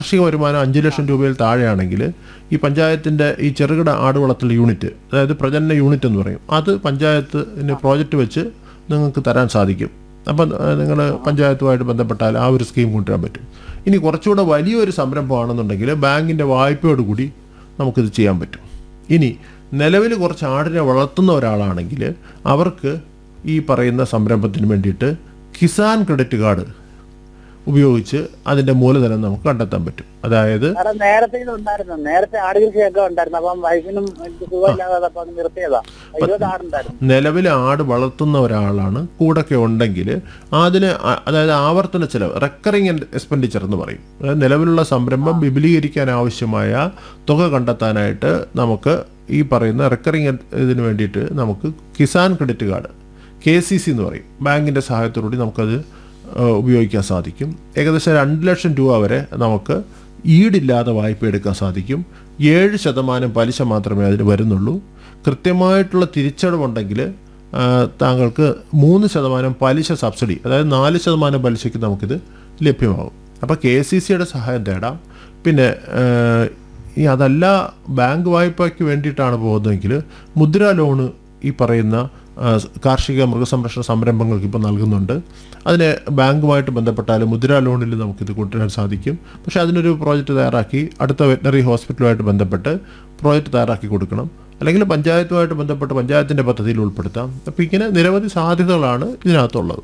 വാർഷിക വരുമാനം അഞ്ച് ലക്ഷം രൂപയിൽ താഴെയാണെങ്കിൽ ഈ പഞ്ചായത്തിൻ്റെ ഈ ചെറുകിട ആടുവളർത്തൽ യൂണിറ്റ് അതായത് പ്രജനന യൂണിറ്റ് എന്ന് പറയും അത് പഞ്ചായത്തിന് പ്രോജക്റ്റ് വെച്ച് നിങ്ങൾക്ക് തരാൻ സാധിക്കും അപ്പം നിങ്ങൾ പഞ്ചായത്തുമായിട്ട് ബന്ധപ്പെട്ടാൽ ആ ഒരു സ്കീം കൊണ്ടുവരാൻ പറ്റും ഇനി കുറച്ചുകൂടെ വലിയൊരു സംരംഭമാണെന്നുണ്ടെങ്കിൽ ബാങ്കിൻ്റെ വായ്പയോട് കൂടി നമുക്കിത് ചെയ്യാൻ പറ്റും ഇനി നിലവിൽ കുറച്ച് ആടിനെ വളർത്തുന്ന ഒരാളാണെങ്കിൽ അവർക്ക് ഈ പറയുന്ന സംരംഭത്തിന് വേണ്ടിയിട്ട് കിസാൻ ക്രെഡിറ്റ് കാർഡ് ഉപയോഗിച്ച് അതിൻ്റെ മൂലധനം നമുക്ക് കണ്ടെത്താൻ പറ്റും അതായത് സാറേ നേരത്തെ ഇത് ഉണ്ടായിരുന്നു നേരത്തെ ആട് കൃഷിയൊക്കെ ഉണ്ടായിരുന്നു അപ്പം വൈഫിനും എനിക്ക് സുഖമില്ലാതെ അപ്പൊ അത് നിർത്തിയതാ ഇരുപത് ആടുണ്ടായിരുന്നു നിലവിൽ ആട് വളർത്തുന്ന ഒരാളാണ് കൂടൊക്കെ ഉണ്ടെങ്കിൽ അതിന് അ- അതായത് ആവർത്തന ചെലവ് റെക്കറിങ് എക്സ്പെൻഡിച്ചർ എന്ന് പറയും അതായത് നിലവിലുള്ള സംരംഭം വിപുലീകരിക്കാൻ ആവശ്യമായ തുക കണ്ടെത്താനായിട്ട് നമുക്ക് ഈ പറയുന്ന റെക്കറിങ് ഇതിന് വേണ്ടിയിട്ട് നമുക്ക് Kisan credit card K C C എന്ന് പറയും ബാങ്കിൻ്റെ സഹായത്തോടുകൂടി നമുക്കത് ആ, ഉപയോഗിക്കാൻ സാധിക്കും ഏകദേശം രണ്ട് ലക്ഷം രൂപ വരെ നമുക്ക് ഈടില്ലാതെ വായ്പ എടുക്കാൻ സാധിക്കും ഏഴ് ശതമാനം പലിശ മാത്രമേ അതിന് വരുന്നുള്ളൂ കൃത്യമായിട്ടുള്ള തിരിച്ചടവുണ്ടെങ്കിൽ ആ, താങ്കൾക്ക് മൂന്ന് ശതമാനം പലിശ സബ്സിഡി അതായത് നാല് ശതമാനം പലിശയ്ക്ക് നമുക്കിത് ലഭ്യമാകും അപ്പോൾ കെ സി സിയുടെ സഹായം തേടാം പിന്നെ ആ, ഈ അതല്ല ബാങ്ക് വായ്പയ്ക്ക് വേണ്ടിയിട്ടാണ് പോകുന്നതെങ്കിൽ മുദ്ര ലോണ് ഈ പറയുന്ന ആ, കാർഷിക മൃഗസംരക്ഷണ സംരംഭങ്ങൾക്ക് ഇപ്പോൾ നൽകുന്നുണ്ട് അതിന് ബാങ്കുമായിട്ട് ബന്ധപ്പെട്ടാൽ മുദ്ര ലോണിൽ നമുക്കിത് കൊണ്ടുവരാൻ സാധിക്കും പക്ഷേ അതിനൊരു പ്രോജക്റ്റ് തയ്യാറാക്കി അടുത്ത വെറ്റനറി ഹോസ്പിറ്റലുമായിട്ട് ബന്ധപ്പെട്ട് പ്രോജക്റ്റ് തയ്യാറാക്കി കൊടുക്കണം അല്ലെങ്കിൽ പഞ്ചായത്തുമായിട്ട് ബന്ധപ്പെട്ട് പഞ്ചായത്തിൻ്റെ പദ്ധതിയിൽ ഉൾപ്പെടുത്താം അപ്പോൾ ഇങ്ങനെ നിരവധി സാധ്യതകളാണ് ഇതിനകത്തുള്ളത്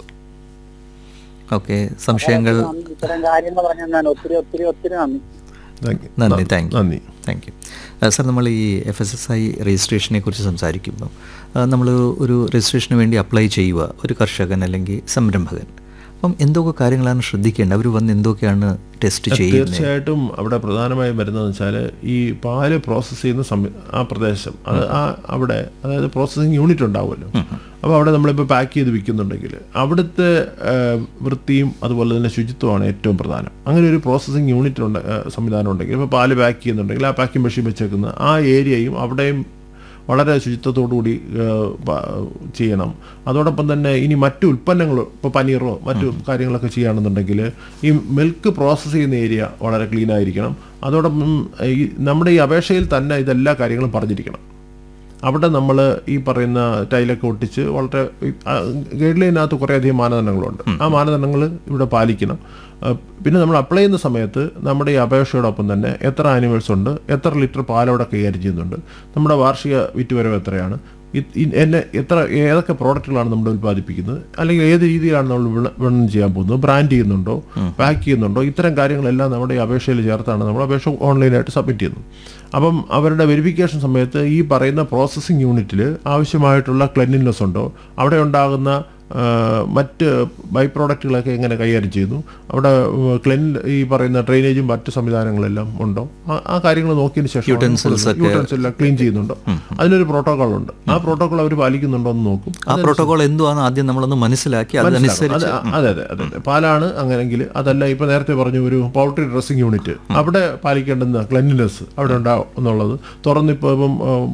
ഓക്കെ സംശയങ്ങൾ നന്ദി. ഇത്തരം കാര്യങ്ങൾ പറഞ്ഞാൽ ഞാൻ ഒത്തിരി ഒത്തിരി ഒത്തിരി നന്ദി Thank you. നന്ദി താങ്ക് യു നന്ദി താങ്ക് യു സാർ നമ്മൾ ഈ എഫ് എസ് എസ് ഐ രജിസ്ട്രേഷനെ കുറിച്ച് സംസാരിക്കുമ്പോൾ നമ്മൾ ഒരു രജിസ്ട്രേഷന് വേണ്ടി അപ്ലൈ ചെയ്യുക ഒരു കർഷകൻ അല്ലെങ്കിൽ സംരംഭകൻ അപ്പം എന്തൊക്കെ കാര്യങ്ങളാണ് ശ്രദ്ധിക്കേണ്ടത് അവർ വന്ന് എന്തൊക്കെയാണ് ടെസ്റ്റ് ചെയ്യുന്നത് തീർച്ചയായിട്ടും അവിടെ പ്രധാനമായും വരുന്നതെന്ന് വെച്ചാൽ ഈ പാല് പ്രോസസ്സ് ചെയ്യുന്ന സമയ ആ പ്രദേശം അത് ആ അവിടെ അതായത് പ്രോസസ്സിങ് യൂണിറ്റ് ഉണ്ടാവുമല്ലോ അപ്പോൾ അവിടെ നമ്മളിപ്പോൾ പാക്ക് ചെയ്ത് വിൽക്കുന്നുണ്ടെങ്കിൽ അവിടുത്തെ ആ, വൃത്തിയും അതുപോലെ തന്നെ ശുചിത്വമാണ് ഏറ്റവും പ്രധാനം അങ്ങനെ ഒരു പ്രോസസ്സിങ് യൂണിറ്റ് ഉണ്ട് ആ, സംവിധാനം ഉണ്ടെങ്കിൽ ഇപ്പോൾ പാല് പാക്ക് ചെയ്യുന്നുണ്ടെങ്കിൽ ആ പാക്കിംഗ് മെഷീൻ വെച്ചേക്കുന്ന ആ ഏരിയയും അവിടെയും വളരെ ശുചിത്വത്തോടുകൂടി ഏഹ്, പ- ചെയ്യണം അതോടൊപ്പം തന്നെ ഇനി മറ്റു ഉൽപ്പന്നങ്ങൾ ഇപ്പോൾ പനീറോ മറ്റു കാര്യങ്ങളൊക്കെ ചെയ്യുകയാണെന്നുണ്ടെങ്കിൽ ഈ മിൽക്ക് പ്രോസസ്സ് ചെയ്യുന്ന ഏരിയ വളരെ ക്ലീൻ ആയിരിക്കണം അതോടൊപ്പം ഈ നമ്മുടെ ഈ അപേക്ഷയിൽ തന്നെ ഇതെല്ലാ കാര്യങ്ങളും പറഞ്ഞിരിക്കണം അവിടെ നമ്മൾ ഈ പറയുന്ന ടൈലൊക്കെ ഒട്ടിച്ച് വളരെ ഗൈഡ് ലൈനകത്ത് കുറേയധികം മാനദണ്ഡങ്ങളുണ്ട് ആ മാനദണ്ഡങ്ങൾ ഇവിടെ പാലിക്കണം ആ, പിന്നെ നമ്മൾ അപ്ലൈ ചെയ്യുന്ന സമയത്ത് നമ്മുടെ ഈ അപേക്ഷയോടൊപ്പം തന്നെ എത്ര ആനിമൽസ് ഉണ്ട് എത്ര ലിറ്റർ പാലവിടെ കൈകാര്യം ചെയ്യുന്നുണ്ട് നമ്മുടെ വാർഷിക വിറ്റുവരവ് എത്രയാണ് ഇത് ഇ- എന്നെ എത്ര ഏതൊക്കെ പ്രോഡക്റ്റുകളാണ് നമ്മൾ ഉൽപ്പാദിപ്പിക്കുന്നത് അല്ലെങ്കിൽ ഏത് രീതിയിലാണ് നമ്മൾ വിള- വിപണനം ചെയ്യാൻ പോകുന്നത് ബ്രാൻഡ് ചെയ്യുന്നുണ്ടോ പാക്ക് ചെയ്യുന്നുണ്ടോ ഇത്തരം കാര്യങ്ങളെല്ലാം നമ്മുടെ ഈ അപേക്ഷയിൽ ചേർത്താണ് നമ്മൾ അപേക്ഷ ഓൺലൈനായിട്ട് സബ്മിറ്റ് ചെയ്യുന്നത് അപ്പം അവരുടെ വെരിഫിക്കേഷൻ സമയത്ത് ഈ പറയുന്ന പ്രോസസ്സിംഗ് യൂണിറ്റിൽ ആവശ്യമായിട്ടുള്ള ക്ലെൻലിനെസ് ഉണ്ടോ അവിടെ ഉണ്ടാകുന്ന ആ, മറ്റ് ബൈ പ്രോഡക്റ്റുകളൊക്കെ എങ്ങനെ കൈകാര്യം ചെയ്യുന്നു അവിടെ ക്ലെൻ ഈ പറയുന്ന ഡ്രെയിനേജും മറ്റ് സംവിധാനങ്ങളെല്ലാം ഉണ്ടോ ആ- ആ കാര്യങ്ങൾ നോക്കിയതിന് ശേഷം Utensils ഒക്കെ- യൂട്ടൻസ് എല്ലാം ക്ലീൻ ചെയ്യുന്നുണ്ടോ അതിനൊരു പ്രോട്ടോകോൾ ഉണ്ട് ആ പ്രോട്ടോകോൾ അവർ പാലിക്കുന്നുണ്ടോ എന്ന് നോക്കും ആ പ്രോട്ടോകോൾ എന്തുവാന്ന് ആദ്യം നമ്മളൊന്ന് മനസ്സിലാക്കി അതനുസരിച്ച് അത് അതെ അതെ അതെ അതെ പാലാണ് അങ്ങനെങ്കിൽ അതല്ല ഇപ്പൊ നേരത്തെ പറഞ്ഞു ഒരു പൗൾട്രി ഡ്രസ്സിംഗ് യൂണിറ്റ് അവിടെ പാലിക്കേണ്ടുന്ന ക്ലെൻലിനെസ് അവിടെ ഉണ്ടാവും എന്നുള്ളത് തുറന്നിപ്പോ ഇപ്പം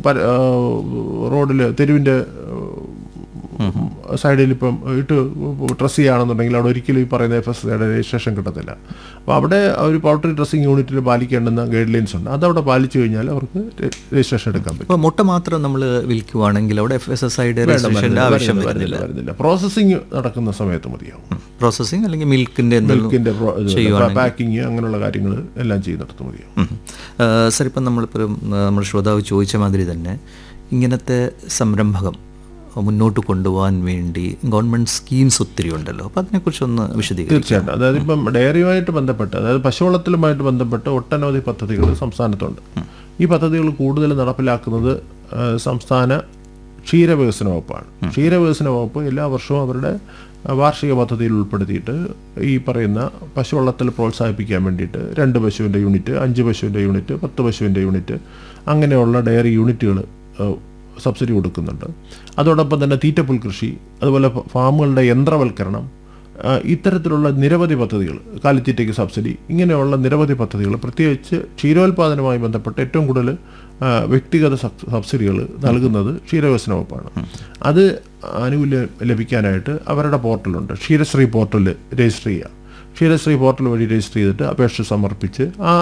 റോഡിൽ തെരുവിന്റെ സൈഡിൽ ഇപ്പം ഇട്ട് ഡ്രസ്സ് ചെയ്യുകയാണെന്നുണ്ടെങ്കിൽ അവിടെ ഒരിക്കലും ഈ പറയുന്ന എഫ് എസ് രജിസ്ട്രേഷൻ കിട്ടത്തില്ല അപ്പോൾ അവിടെ ഒരു പൗൾട്രി ഡ്രസ്സിംഗ് യൂണിറ്റിൽ പാലിക്കേണ്ടുന്ന ഗൈഡ് ലൈൻസ് ഉണ്ട് അതവിടെ പാലിച്ചു കഴിഞ്ഞാൽ അവർക്ക് രജിസ്ട്രേഷൻ എടുക്കാൻ പറ്റും അപ്പോൾ മുട്ട മാത്രം നമ്മൾ വിൽക്കുവാണെങ്കിൽ അവിടെ എഫ് എസ് എസ് ഐയുടെ രജിസ്ട്രേഷൻ്റെ ആവശ്യം വരുന്നില്ല വരുന്നില്ല വരുന്നില്ല പ്രോസസ്സിംഗ് നടക്കുന്ന സമയത്ത് മതിയാവും പ്രോസസ്സിംഗ് അല്ലെങ്കിൽ മിൽക്കിൻ്റെ എന്തെങ്കിലും മിൽക്കിന്റെ ചെയ്യുവാണെങ്കിൽ പാക്കിങ് അങ്ങനെയുള്ള കാര്യങ്ങൾ എല്ലാം ചെയ്യുന്നിടത്ത് മതിയാവും ഉം. ആ, സർ ഇപ്പം നമ്മളിപ്പോൾ നമ്മുടെ ശ്രോതാവ് ചോദിച്ച മാതിരി തന്നെ ഇങ്ങനത്തെ സംരംഭകം മുന്നോട്ട് കൊണ്ടുപോകാൻ വേണ്ടി ഗവൺമെൻറ് സ്കീംസ് ഒത്തിരി ഉണ്ടല്ലോ അപ്പോൾ അതിനെക്കുറിച്ചൊന്ന് വിശദീകരിക്കും തീർച്ചയായിട്ടും അതായത് ഇപ്പം ഡയറിയുമായിട്ട് ബന്ധപ്പെട്ട് അതായത് പശുവളത്തിലുമായിട്ട് ബന്ധപ്പെട്ട് ഒട്ടനവധി പദ്ധതികൾ സംസ്ഥാനത്തുണ്ട് ഈ പദ്ധതികൾ കൂടുതൽ നടപ്പിലാക്കുന്നത് ആ, സംസ്ഥാന ക്ഷീരവികസന വകുപ്പാണ് ക്ഷീരവികസന വകുപ്പ് എല്ലാ വർഷവും അവരുടെ ആ, വാർഷിക പദ്ധതിയിൽ ഉൾപ്പെടുത്തിയിട്ട് ഈ പറയുന്ന പശുവളത്തിൽ പ്രോത്സാഹിപ്പിക്കാൻ വേണ്ടിയിട്ട് രണ്ട് പശുവിൻ്റെ യൂണിറ്റ് അഞ്ച് പശുവിൻ്റെ യൂണിറ്റ് പത്ത് പശുവിൻ്റെ യൂണിറ്റ് അങ്ങനെയുള്ള ഡയറി യൂണിറ്റുകൾ സബ്സിഡി കൊടുക്കുന്നുണ്ട് അതോടൊപ്പം തന്നെ തീറ്റപ്പുൽ കൃഷി അതുപോലെ ഫ- ഫാമുകളുടെ യന്ത്രവൽക്കരണം ആ, ഇത്തരത്തിലുള്ള നിരവധി പദ്ധതികൾ കാലിത്തീറ്റയ്ക്ക് സബ്സിഡി ഇങ്ങനെയുള്ള നിരവധി പദ്ധതികൾ പ്രത്യേകിച്ച് ക്ഷീരോത്പാദനവുമായി ബന്ധപ്പെട്ട് ഏറ്റവും കൂടുതൽ ആ, വ്യക്തിഗത സബ്- സബ്സിഡികൾ നൽകുന്നത് ക്ഷീരവികസന വകുപ്പാണ് അത് ആനുകൂല്യം ലഭിക്കാനായിട്ട് അവരുടെ പോർട്ടലുണ്ട് ക്ഷീരശ്രീ പോർട്ടലിൽ രജിസ്റ്റർ ചെയ്യുക ക്ഷീരശ്രീ പോർട്ടൽ വഴി രജിസ്റ്റർ ചെയ്തിട്ട് അപേക്ഷ സമർപ്പിച്ച് ആ